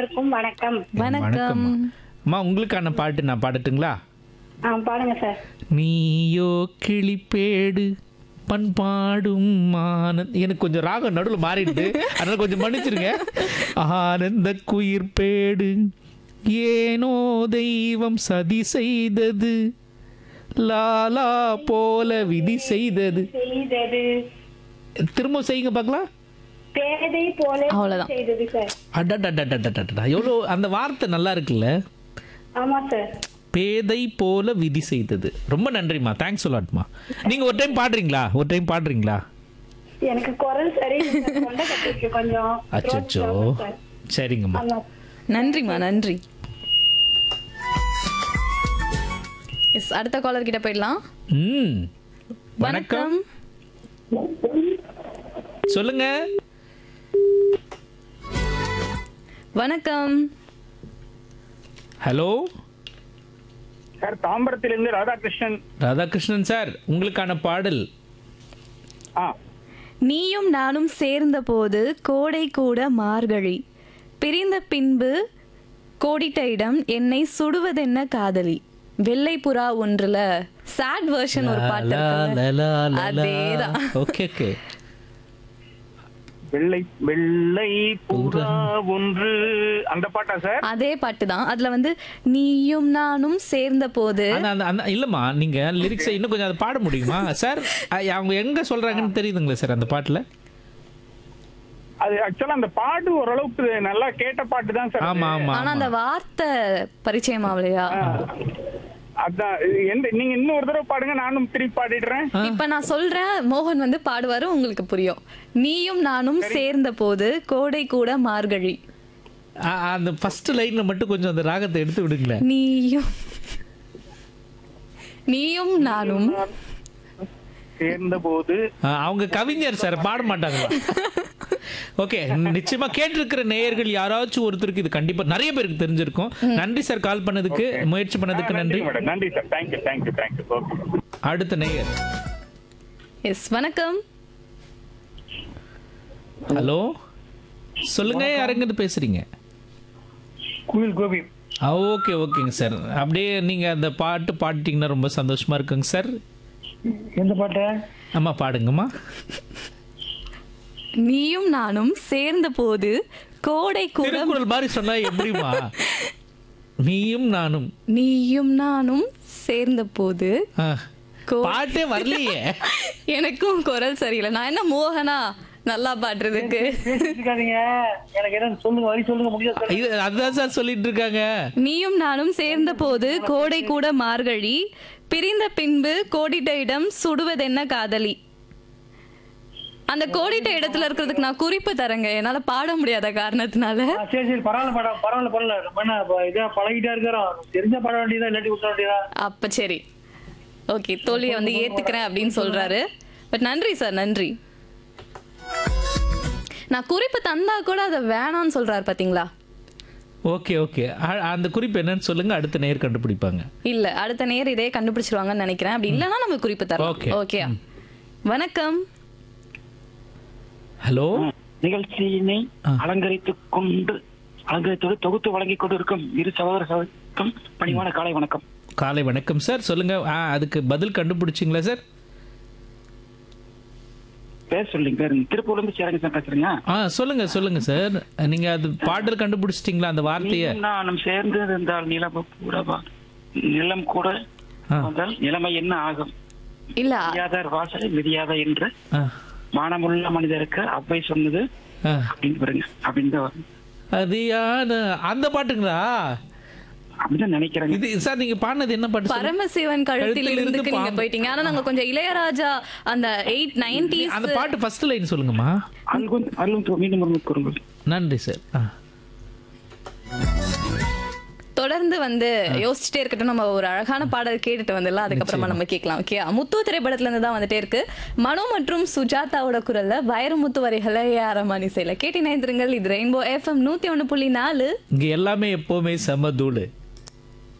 இருவருக்கும் வணக்கம் வணக்கம் அம்மா உங்களுக்கான பாட்டு நான் பாடட்டுங்களா ஆ பாடுங்க சார் நீயோ கிளிப்பேடு பண்பாடும் ஆனந்த் எனக்கு கொஞ்சம் ராகம் நடுவில் மாறிடுது அதனால கொஞ்சம் மன்னிச்சிருங்க ஆனந்த குயிர்பேடு ஏனோ தெய்வம் சதி செய்தது லாலா போல விதி செய்தது செய்தது திரும்ப செய்யுங்க பார்க்கலாம் பேதை போல அவ்வளவுதான். செய்தது சார் அடடடடடடடா எவ்வளோ அந்த வார்த்தை நல்லா இருக்குல்ல ஆமா சார் பேதை போல விதி செய்தது ரொம்ப நன்றிம்மா தேங்க்ஸ் சொல்லாட்மா நீங்க ஒரு டைம் பாடுறீங்களா ஒரு டைம் பாடுறீங்களா எனக்கு குரல் சரி கொண்ட கட்டிருக்கு கொஞ்சம் அச்சோ throat problem, sir. சரிங்கம்மா ஆமா நன்றிம்மா நன்றி எஸ் அடுத்த காலர் கிட்ட போயிடலாம் ம் வணக்கம் சொல்லுங்க வணக்கம் ஹலோ சார் தாம்பரத்திலிருந்து ராதாகிருஷ்ணன் ராதாகிருஷ்ணன் சார் உங்களுக்கான பாடல் ஆ நீயும் நானும் சேர்ந்த போது கோடை கூட மார்கழி பிரிந்த பின்பு கோடிட்ட இடம் என்னை சுடுவதென்ன காதலி வெள்ளை புறா ஒன்றுல சேட் வெர்ஷன் ஒரு பாட்டு இருக்குல்ல? அதேதான் ஓகே ஓகே வெள்ளை வெள்ளை புறா ஒன்று அந்த பாட்டா சார் அதே பாட்டு தான் அதுல வந்து நீயும் நானும் சேர்ந்த போது அந்த அந்த அந்த இல்லைம்மா நீங்க லிரிக்ஸை இன்னும் கொஞ்சம் அதை பாட முடியுமா சார் அ- அவங்க எங்க சொல்றாங்கன்னு தெரியுதுங்களா சார் அந்த பாட்டுல அது ஆக்சுவலா அந்த பாட்டு ஓரளவுக்கு நல்லா கேட்ட பாட்டு தான் சார் ஆமா ஆமா ஆனா அந்த வார்த்தை பரிச்சயம் ஆகலையா அதான் இது எந்த நீங்க இன்னும் ஒரு தடவை பாடுங்க நானும் திருப்பி பாடிடுறேன் இப்ப நான் சொல்றேன் மோகன் வந்து பாடுவாரு உங்களுக்கு புரியும் நீயும் நானும் சேர்ந்த போது கோடை கூட மார்கழி ஆ, அந்த ஃபர்ஸ்ட் லைன்ல மட்டும் கொஞ்சம் அந்த ராகத்தை எடுத்து விடுங்களேன் நீயும் நீயும் நானும் சேர்ந்த போது ஆ, அவங்க கவிஞர் சார் பாட மாட்டாங்களா ஓகே நிச்சயமா கேட்டிருக்கிற நேயர்கள் யாராச்சும் ஒருத்தருக்கு இது கண்டிப்பா நிறைய பேருக்கு தெரிஞ்சிருக்கும் நன்றி சார் கால் பண்ணதுக்கு முயற்சி பண்ணதுக்கு நன்றி மேடம் நன்றி sir thank you thank you thank you okay அடுத்த நேயர் எஸ் வணக்கம் ஹலோ சொல்லுங்க யாருங்க பேசுறீங்க குயில் கோபி ஓகே ஓகேங்க சார் அப்படியே நீங்க அந்த பாட்டு பாடிட்டீங்கன்னா ரொம்ப சந்தோஷமா இருக்குங்க சார் எந்த பாட்டு ஆமா பாடுங்கம்மா நீயும் நானும் சேர்ந்த போது கோடை கூட திருக்குறள் மாதிரி சொன்னா எப்படிமா நீயும் நானும் நீயும் நானும் சேர்ந்த போது ஆ. கோ- பாட்டே வரலையே எனக்கும் குரல் சரியில்லை நான் என்ன மோகனா நல்லா பாடுறதுக்கு இருக்காதீங்க எனக்கு என்ன சொல்லுங்க வழி சொல்லுங்க முடியாது இது அதான் சார் சொல்லிட்டு இருக்காங்க நீயும் நானும் சேர்ந்த போது கோடை கூட மார்கழி பிரிந்த பின்பு கோடிட்ட இடம் சுடுவதென்ன காதலி அந்த கோடிட்ட இடத்துல இருக்கிறதுக்கு நான் குறிப்பு தரேங்க என்னால பாட முடியாத காரணத்தினால ஆ, சரி சரி பரவாயில்ல மேடம் பரவாயில்ல பரவாயில்ல ரொம்ப என்ன இப்ப இதா பழகிட்டா இருக்கிறோம் தெரிஞ்ச பாட வேண்டியதா இல்லாட்டி விட்ட வேண்டியதா அப்ப சரி ஓகே தோல்வியை வந்து ஏத்துக்கிறேன் அப்படின்னு சொல்றாரு பட் நன்றி சார் நன்றி நான் குறிப்பு தந்தா கூட அதை வேணாம்னு சொல்றாரு பாத்தீங்களா ஓகே ஓகே அ- அந்த குறிப்பு என்னன்னு சொல்லுங்க அடுத்த நேர் கண்டுபிடிப்பாங்க இல்ல அடுத்த நேர் இதே கண்டுபிடிச்சிருவாங்கன்னு நினைக்கிறேன் அப்படி இல்லைன்னா நம்ம குறிப்பு தரோம் Okay. ஓகே வணக்கம் ஹலோ நிகழ்ச்சியினை அலங்கரித்துக் கொண்டு அலங்கரித்தோடு தொகுத்து வழங்கிக் கொண்டிருக்கும் இரு சகோதர சகோதரிக்கும் பணிவான காலை வணக்கம் காலை வணக்கம் சார் சொல்லுங்க ஆ, அதுக்கு பதில் கண்டுபிடிச்சிங்களா சார் பேர் சொல்லுங்க பேர் திருப்பூர்ல இருந்து சேரங்க சார் பேசுறேங்க ஆ சொல்லுங்க சொல்லுங்க சார் நீங்க அது பாடல் கண்டுபிடிச்சிட்டீங்களா அந்த வார்த்தைய நீயும் நானும் சேர்ந்து இருந்தால் நிலம் கூடவா நிலம் கூட ஆ. வந்தால் நிலைமை என்ன ஆகும் இல்ல விதியாதார் வாசலை விதியாத என்று ஆ, மானமுள்ள மனிதருக்கு அவ்வை சொன்னது ஆ. அப்படின்னு பாருங்க அப்படின்னு தான் வரும். அது யான அந்த பாட்டுங்களா அப்படிதான் நினைக்கிறேங்க இது சார் நீங்க பாடினது என்ன பாட்டு சொல்லுங்க? பரமசிவன் கழுத்தில் கழுத்தில் இருந்து இருந்துக்கு நீங்க பாம்பு. போயிட்டீங்க ஆனா நாங்க கொஞ்சம் இளையராஜா அந்த எயிட் நைன்டிஸ் அந்த பாட்டு ஃபர்ஸ்ட் லைன் சொல்லுங்கம்மா அல்கும் அருளும் மீண்டும் ஒரு கூறுங்கள் நன்றி சார் ஆ. தொடர்ந்து வந்து யோசிச்சுட்டே இருக்கட்டும் நம்ம ஒரு அழகான பாடல் கேட்டுட்டு வந்துடலாம் அதுக்கப்புறமா நம்ம கேட்கலாம் ஓகே முத்து திரைப்படத்துல இருந்து தான் வந்துட்டே இருக்கு மனோ மற்றும் சுஜாதாவோட குரல்ல வைரமுத்து வரிகளை ஏஆரமானி செய்யல கேட்டினைந்திருங்கள் இது ரெயின்போ எஃப்எம் நூத்தி ஒண்ணு புள்ளி நாலு இங்க எல்லாமே எப்பவுமே செம தூளு